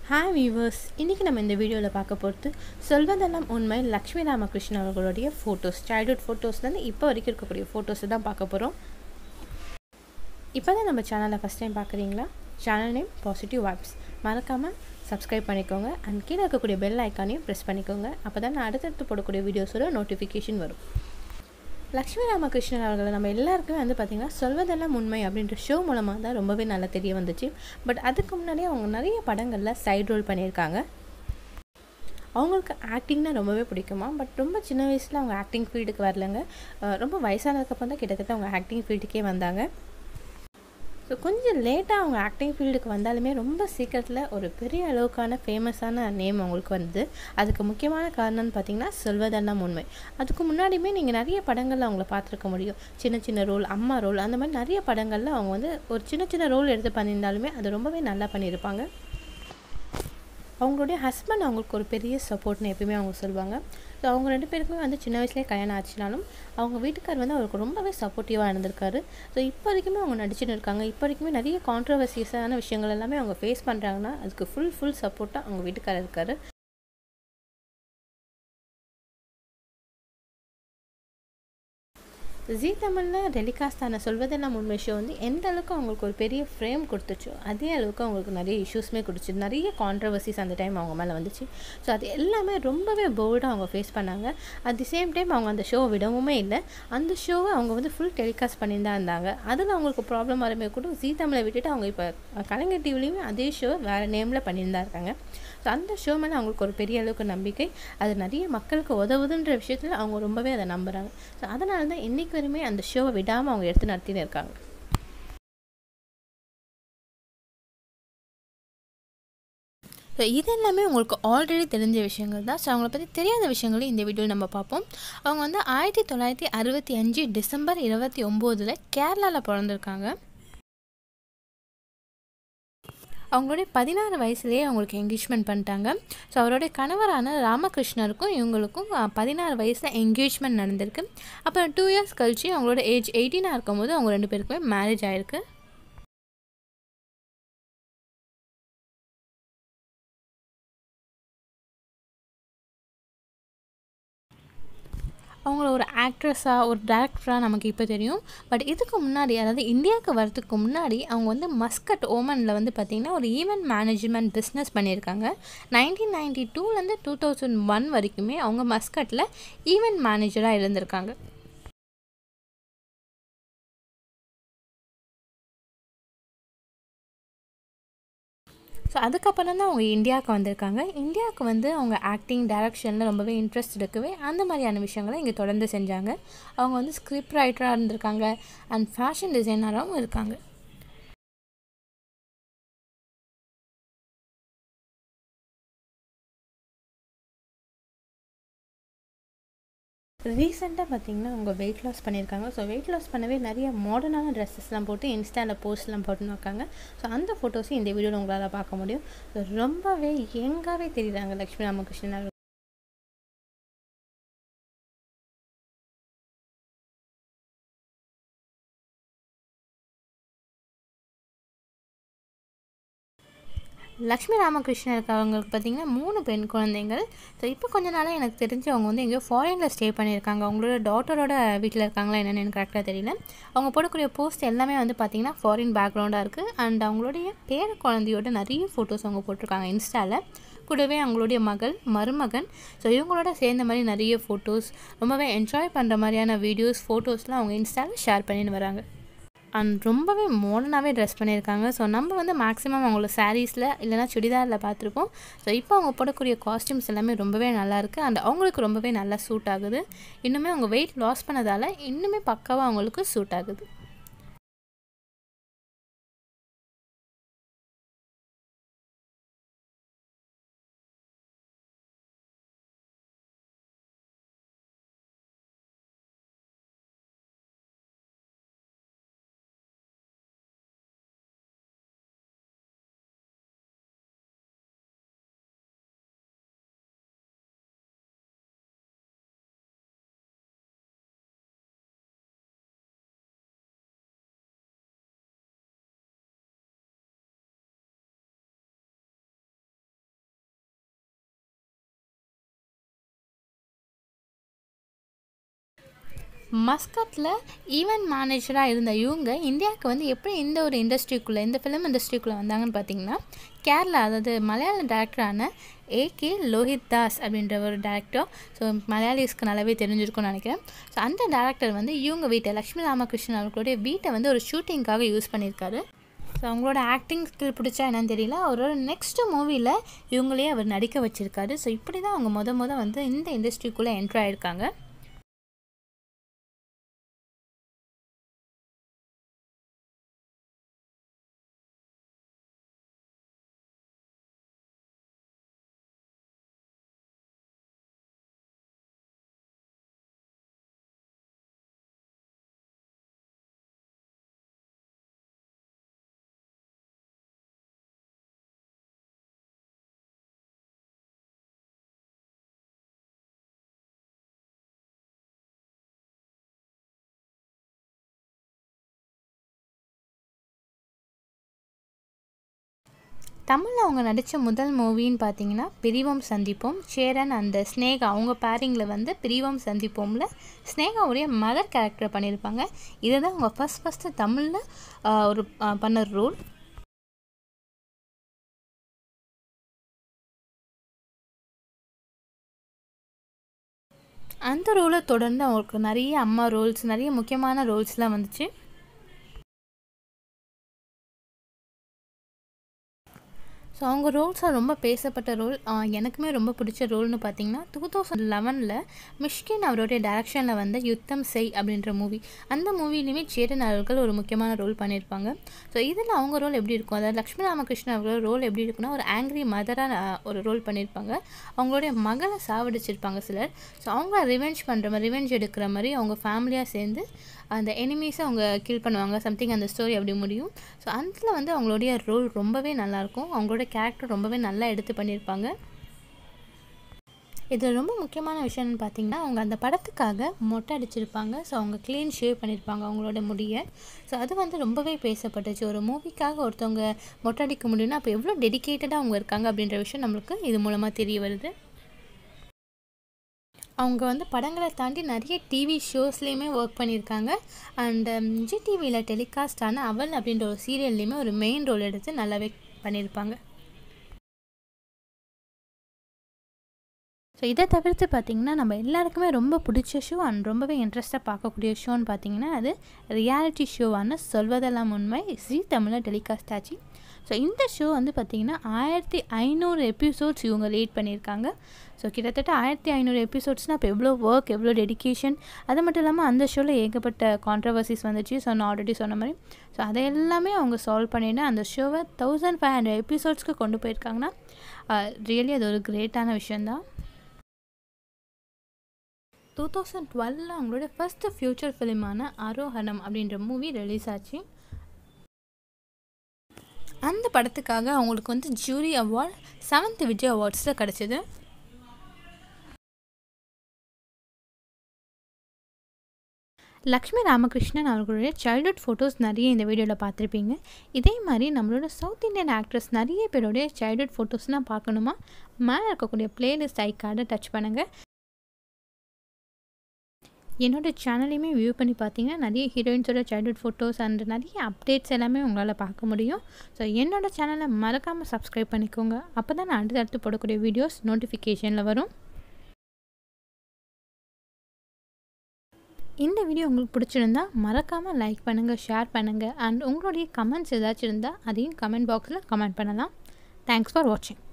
hi viewers இன்றைக்கி நம்ம இந்த வீடியோவில் பார்க்க போகிறது சொல்வதெல்லாம் உண்மை லக்ஷ்மி ராமகிருஷ்ணன் அவர்களுடைய ஃபோட்டோஸ் சைல்ட்ஹுட் ஃபோட்டோஸ்லேருந்து இப்போ வரைக்கும் இருக்கக்கூடிய ஃபோட்டோஸை தான் பார்க்க போகிறோம் இப்போ தான் நம்ம சேனலை ஃபஸ்ட் டைம் பார்க்குறீங்களா சேனல் நேம் பாசிட்டிவ் வைப்ஸ் மறக்காமல் சப்ஸ்கிரைப் பண்ணிக்கோங்க அண்ட் கீழே இருக்கக்கூடிய பெல் ஐக்கானையும் ப்ரெஸ் பண்ணிக்கோங்க அப்போ தான் நான் அடுத்தடுத்து போடக்கூடிய வீடியோஸோட நோட்டிஃபிகேஷன் வரும் லக்ஷ்மி ராமகிருஷ்ணன் அவர்களை நம்ம எல்லாருக்குமே வந்து பார்த்திங்கன்னா சொல்வதெல்லாம் உண்மை அப்படின்ற ஷோ மூலமாக தான் ரொம்பவே நல்லா தெரிய வந்துச்சு பட் அதுக்கு முன்னாடியே அவங்க நிறைய படங்களில் சைடு ரோல் பண்ணியிருக்காங்க அவங்களுக்கு ஆக்டிங்னா ரொம்பவே பிடிக்குமா பட் ரொம்ப சின்ன வயசில் அவங்க ஆக்டிங் ஃபீல்டுக்கு வரலங்க அஹ் ரொம்ப வயசானதுக்கப்புறம் தான் கிட்டத்தட்ட அவங்க ஆக்டிங் ஃபீல்டுக்கே வந்தாங்க ஸோ கொஞ்சம் லேட்டாக அவங்க ஆக்டிங் ஃபீல்டுக்கு வந்தாலுமே ரொம்ப சீக்கிரத்தில் ஒரு பெரிய அளவுக்கான ஃபேமஸான நேம் அவங்களுக்கு வந்தது அதுக்கு முக்கியமான காரணம்னு பார்த்தீங்கன்னா சொல்வதெல்லாம் உண்மை அதுக்கு முன்னாடியுமே நீங்கள் நிறைய படங்களில் அவங்கள பார்த்துருக்க முடியும் சின்ன சின்ன ரோல் அம்மா ரோல் அந்த மாதிரி நிறைய படங்களில் அவங்க வந்து ஒரு சின்ன சின்ன ரோல் எடுத்து பண்ணியிருந்தாலுமே அது ரொம்பவே நல்லா பண்ணியிருப்பாங்க அவங்களுடைய ஹஸ்பண்ட் அவங்களுக்கு ஒரு பெரிய சப்போர்ட்னு எப்பயுமே அவங்க சொல்லுவாங்க ஸோ அவங்க ரெண்டு பேருக்குமே வந்து சின்ன வயசுலேயே கல்யாணம் ஆச்சுனாலும் அவங்க வீட்டுக்கார் வந்து அவருக்கு ரொம்பவே சப்போர்ட்டிவாக இருந்திருக்காரு ஸோ இப்போ வரைக்குமே அவங்க நடிச்சுட்டு இருக்காங்க இப்போ வரைக்குமே நிறைய கான்ட்ரவர்சியஸான விஷயங்கள் எல்லாமே அவங்க ஃபேஸ் பண்ணுறாங்கன்னா அதுக்கு ஃபுல் ஃபுல் சப்போர்ட்டாக அவங்க வீட்டுக்காரர் இருக்காரு ஜீ தமிழில் டெலிகாஸ்டான சொல்வதெல்லாம் உண்மை ஷோ வந்து எந்த அளவுக்கு அவங்களுக்கு ஒரு பெரிய ஃப்ரேம் கொடுத்துச்சோ அதே அளவுக்கு அவங்களுக்கு நிறைய இஷ்யூஸுமே கொடுத்துச்சு நிறைய கான்ட்ரவர்சிஸ் அந்த டைம் அவங்க மேலே வந்துச்சு ஸோ அது எல்லாமே ரொம்பவே போல்டாக அவங்க ஃபேஸ் பண்ணாங்க அட் தி சேம் டைம் அவங்க அந்த ஷோவை விடவுமே இல்லை அந்த ஷோவை அவங்க வந்து ஃபுல் டெலிகாஸ்ட் பண்ணி தான் இருந்தாங்க அதில் அவங்களுக்கு ப்ராப்ளம் வரமே கூட ஜீ தமிழை விட்டுட்டு அவங்க இப்போ கலைஞர் டிவிலையுமே அதே ஷோ வேறு நேமில் பண்ணியிருந்தா இருக்காங்க ஸோ அந்த ஷோ மேலே அவங்களுக்கு ஒரு பெரிய அளவுக்கு நம்பிக்கை அது நிறைய மக்களுக்கு உதவுதுன்ற விஷயத்தில் அவங்க ரொம்பவே அதை நம்புகிறாங்க ஸோ அதனால தான் இன்றைக்கு வரையுமே அந்த ஷோவை விடாமல் அவங்க எடுத்து நடத்தின்னு இருக்காங்க ஸோ இது எல்லாமே உங்களுக்கு ஆல்ரெடி தெரிஞ்ச விஷயங்கள் தான் ஸோ அவங்கள பற்றி தெரியாத விஷயங்களையும் இந்த வீடியோவில் நம்ம பார்ப்போம் அவங்க வந்து ஆயிரத்தி தொள்ளாயிரத்தி அறுபத்தி அஞ்சு டிசம்பர் இருபத்தி ஒம்போதில் கேரளாவில் பிறந்திருக்காங்க அவங்களுடைய பதினாறு வயசுலேயே அவங்களுக்கு என்கேஜ்மெண்ட் பண்ணிட்டாங்க ஸோ அவருடைய கணவரான ராமகிருஷ்ணருக்கும் இவங்களுக்கும் பதினாறு வயசில் என்கேஜ்மெண்ட் நடந்திருக்கு அப்புறம் டூ இயர்ஸ் கழிச்சு அவங்களோட ஏஜ் எயிட்டீனாக இருக்கும்போது அவங்க ரெண்டு பேருக்குமே மேரேஜ் ஆயிருக்கு அவங்கள ஒரு ஆக்ட்ரஸாக ஒரு டேரக்டராக நமக்கு இப்போ தெரியும் பட் இதுக்கு முன்னாடி அதாவது இந்தியாவுக்கு வரதுக்கு முன்னாடி அவங்க வந்து மஸ்கட் ஓமனில் வந்து பார்த்திங்கன்னா ஒரு ஈவெண்ட் மேனேஜ்மெண்ட் பிஸ்னஸ் பண்ணியிருக்காங்க நைன்டீன் நைன்டி டூலேருந்து டூ தௌசண்ட் ஒன் வரைக்குமே அவங்க மஸ்கட்டில் ஈவெண்ட் மேனேஜராக இருந்திருக்காங்க ஸோ அதுக்கப்புறம் தான் அவங்க இந்தியாவுக்கு வந்திருக்காங்க இந்தியாவுக்கு வந்து அவங்க ஆக்டிங் டைரக்ஷனில் ரொம்பவே இன்ட்ரெஸ்ட் இருக்கவே அந்த மாதிரியான விஷயங்களை இங்கே தொடர்ந்து செஞ்சாங்க அவங்க வந்து ஸ்கிரிப்ட் ரைட்டராக இருந்திருக்காங்க அண்ட் ஃபேஷன் டிசைனராகவும் இருக்காங்க ரீசெண்டாக பார்த்தீங்கன்னா அவங்க வெயிட் லாஸ் பண்ணியிருக்காங்க ஸோ வெயிட் லாஸ் பண்ணவே நிறைய மாடர்னான ட்ரெஸ்ஸஸ்லாம் போட்டு இன்ஸ்டாவில் போஸ்ட்லாம் போட்டுன்னு வைக்காங்க ஸோ அந்த ஃபோட்டோஸையும் இந்த வீடியோவில் உங்களால் பார்க்க முடியும் ஸோ ரொம்பவே யங்காகவே தெரியுறாங்க லக்ஷ்மி ராமகிருஷ்ணன் அவர்கள் லக்ஷ்மி ராமகிருஷ்ணருக்கு அவங்களுக்கு பார்த்திங்கன்னா மூணு பெண் குழந்தைங்கள் ஸோ இப்போ கொஞ்ச நாளாக எனக்கு தெரிஞ்சு அவங்க வந்து எங்கேயோ ஃபாரினில் ஸ்டே பண்ணியிருக்காங்க அவங்களோட டாட்டரோட வீட்டில் இருக்காங்களா என்னென்னு எனக்கு கரெக்டாக தெரியல அவங்க போடக்கூடிய போஸ்ட் எல்லாமே வந்து பார்த்திங்கன்னா ஃபாரின் பேக்ரவுண்டாக இருக்குது அண்ட் அவங்களுடைய பேர குழந்தையோட நிறைய ஃபோட்டோஸ் அவங்க போட்டிருக்காங்க இன்ஸ்டாவில் கூடவே அவங்களுடைய மகள் மருமகன் ஸோ இவங்களோட சேர்ந்த மாதிரி நிறைய ஃபோட்டோஸ் ரொம்பவே என்ஜாய் பண்ணுற மாதிரியான வீடியோஸ் ஃபோட்டோஸ்லாம் அவங்க இன்ஸ்டாவில் ஷேர் பண்ணின்னு வராங்க அண்ட் ரொம்பவே மாடர்னாகவே ட்ரெஸ் பண்ணியிருக்காங்க ஸோ நம்ம வந்து மேக்ஸிமம் அவங்கள சாரீஸில் இல்லைனா சுடிதாரில் பார்த்துருப்போம் ஸோ இப்போ அவங்க போடக்கூடிய காஸ்டியூம்ஸ் எல்லாமே ரொம்பவே நல்லாயிருக்கு அண்ட் அவங்களுக்கு ரொம்பவே நல்லா சூட் ஆகுது இன்னுமே அவங்க வெயிட் லாஸ் பண்ணதால் இன்னுமே பக்காவாக அவங்களுக்கு சூட் ஆகுது மஸ்கட்டில் ஈவெண்ட் மேனேஜராக இருந்த இவங்க இந்தியாவுக்கு வந்து எப்படி இந்த ஒரு இண்டஸ்ட்ரிக்குள்ளே இந்த ஃபிலிம் இண்டஸ்ட்ரிக்குள்ளே வந்தாங்கன்னு பார்த்தீங்கன்னா கேரளா அதாவது மலையாள டேரக்டரான ஏகே லோஹித் தாஸ் அப்படின்ற ஒரு டேரக்டர் ஸோ மலையாளிஸ்க்கு நல்லாவே தெரிஞ்சிருக்கும்னு நினைக்கிறேன் ஸோ அந்த டேரக்டர் வந்து இவங்க வீட்டை லக்ஷ்மி ராமகிருஷ்ணன் அவர்களுடைய வீட்டை வந்து ஒரு ஷூட்டிங்காக யூஸ் பண்ணியிருக்காரு ஸோ அவங்களோட ஆக்டிங் ஸ்கில் பிடிச்சா என்னன்னு தெரியல அவரோட நெக்ஸ்ட் மூவியில் இவங்களே அவர் நடிக்க வச்சுருக்காரு ஸோ இப்படி தான் அவங்க முத முத வந்து இந்த இண்டஸ்ட்ரிக்குள்ளே என்ட்ரு ஆயிருக்காங்க தமிழில் அவங்க நடித்த முதல் மூவின்னு பார்த்தீங்கன்னா பிரிவோம் சந்திப்போம் சேரன் அந்த ஸ்னேகா அவங்க பேரிங்கில் வந்து பிரிவோம் சந்திப்போமில் ஸ்னேகாவுடைய மதர் கேரக்டர் பண்ணியிருப்பாங்க இதுதான் அவங்க ஃபஸ்ட் ஃபஸ்ட்டு தமிழில் ஒரு பண்ண ரோல் அந்த ரோலை தொடர்ந்து அவங்களுக்கு நிறைய அம்மா ரோல்ஸ் நிறைய முக்கியமான ரோல்ஸ்லாம் வந்துச்சு ஸோ அவங்க ரோல்ஸாக ரொம்ப பேசப்பட்ட ரோல் எனக்குமே ரொம்ப பிடிச்ச ரோல்னு பார்த்தீங்கன்னா டூ தௌசண்ட் லெவனில் மிஷ்கின் அவருடைய டேரக்ஷனில் வந்த யுத்தம் செய் அப்படின்ற மூவி அந்த மூவிலையுமே சேரன் அவர்கள் ஒரு முக்கியமான ரோல் பண்ணியிருப்பாங்க ஸோ இதில் அவங்க ரோல் எப்படி இருக்கும் அதாவது லக்ஷ்மி ராமகிருஷ்ணன் அவர்களோட ரோல் எப்படி இருக்குன்னா ஒரு ஆங்கிரி மதராக ஒரு ரோல் பண்ணியிருப்பாங்க அவங்களுடைய மகளை சாவடிச்சிருப்பாங்க சிலர் ஸோ அவங்க ரிவெஞ்ச் பண்ணுற மாதிரி ரிவெஞ்ச் எடுக்கிற மாதிரி அவங்க ஃபேமிலியாக சேர்ந்து அந்த எனிமீஸை அவங்க கில் பண்ணுவாங்க சம்திங் அந்த ஸ்டோரி அப்படி முடியும் ஸோ அதில் வந்து அவங்களுடைய ரோல் ரொம்பவே நல்லாயிருக்கும் அவங்களோட கேரக்டர் ரொம்பவே நல்லா எடுத்து பண்ணியிருப்பாங்க இதில் ரொம்ப முக்கியமான விஷயம்னு பார்த்தீங்கன்னா அவங்க அந்த படத்துக்காக மொட்டை அடிச்சிருப்பாங்க ஸோ அவங்க க்ளீன் ஷேவ் பண்ணியிருப்பாங்க அவங்களோட முடியை ஸோ அது வந்து ரொம்பவே பேசப்பட்டுச்சு ஒரு மூவிக்காக ஒருத்தவங்க மொட்டை அடிக்க முடியும்னா அப்போ எவ்வளோ டெடிக்கேட்டடாக அவங்க இருக்காங்க அப்படின்ற விஷயம் நம்மளுக்கு இது மூலமாக தெரிய வருது அவங்க வந்து படங்களை தாண்டி நிறைய டிவி ஷோஸ்லேயுமே ஒர்க் பண்ணியிருக்காங்க அண்ட் விஜய் டிவியில் டெலிகாஸ்ட் ஆன அவள் அப்படின்ற ஒரு சீரியல்லையுமே ஒரு மெயின் ரோல் எடுத்து நல்லாவே பண்ணியிருப்பாங்க ஸோ இதை தவிர்த்து பார்த்திங்கன்னா நம்ம எல்லாருக்குமே ரொம்ப பிடிச்ச ஷோ அண்ட் ரொம்பவே இன்ட்ரெஸ்ட்டாக பார்க்கக்கூடிய ஷோன்னு பார்த்தீங்கன்னா அது ரியாலிட்டி ஷோவான சொல்வதெல்லாம் உண்மை ஜி தமிழில் டெலிகாஸ்ட் ஆச்சு ஸோ இந்த ஷோ வந்து பார்த்திங்கன்னா ஆயிரத்தி ஐநூறு எபிசோட்ஸ் இவங்க ரீட் பண்ணியிருக்காங்க ஸோ கிட்டத்தட்ட ஆயிரத்தி ஐநூறு எபிசோட்ஸ்னால் இப்போ எவ்வளோ ஒர்க் எவ்வளோ டெடிக்கேஷன் அது மட்டும் இல்லாமல் அந்த ஷோவில் ஏகப்பட்ட கான்ட்ரவர்சிஸ் வந்துச்சு ஸோ நான் ஆல்ரெடி சொன்ன மாதிரி ஸோ அதை எல்லாமே அவங்க சால்வ் பண்ணிட்டு அந்த ஷோவை தௌசண்ட் ஃபைவ் ஹண்ட்ரட் எபிசோட்ஸ்க்கு கொண்டு போயிருக்காங்கன்னா ரியலி அது ஒரு கிரேட்டான விஷயந்தான் டூ தௌசண்ட் டுவெலில் அவங்களோட ஃபஸ்ட்டு ஃப்யூச்சர் ஃபிலிமான ஆரோஹணம் அப்படின்ற மூவி ரிலீஸ் ஆச்சு அந்த படத்துக்காக அவங்களுக்கு வந்து ஜூரி அவார்ட் செவன்த் விஜய் அவார்ட்ஸில் கிடச்சிது லக்ஷ்மி ராமகிருஷ்ணன் அவர்களுடைய சைல்ட்ஹுட் ஃபோட்டோஸ் நிறைய இந்த வீடியோவில் பார்த்துருப்பீங்க இதே மாதிரி நம்மளோட சவுத் இந்தியன் ஆக்ட்ரஸ் நிறைய பேருடைய சைல்ட்ஹுட் ஃபோட்டோஸ்னால் பார்க்கணுமா மேலே இருக்கக்கூடிய பிளேலிஸ்ட் ஐ கார்டை டச் பண்ணுங்கள் என்னோடய சேனலையுமே வியூ பண்ணி பார்த்தீங்கன்னா நிறைய ஹீரோயின்ஸோட சைல்ட்ஹுட் ஃபோட்டோஸ் அண்ட் நிறைய அப்டேட்ஸ் எல்லாமே உங்களால் பார்க்க முடியும் ஸோ என்னோடய சேனலை மறக்காமல் சப்ஸ்கிரைப் பண்ணிக்கோங்க அப்போ தான் நான் அடுத்தடுத்து போடக்கூடிய வீடியோஸ் நோட்டிஃபிகேஷனில் வரும் இந்த வீடியோ உங்களுக்கு பிடிச்சிருந்தா மறக்காமல் லைக் பண்ணுங்கள் ஷேர் பண்ணுங்கள் அண்ட் உங்களுடைய கமெண்ட்ஸ் ஏதாச்சும் இருந்தால் அதையும் கமெண்ட் பாக்ஸில் கமெண்ட் பண்ணலாம் தேங்க்ஸ் ஃபார் வாட்சிங்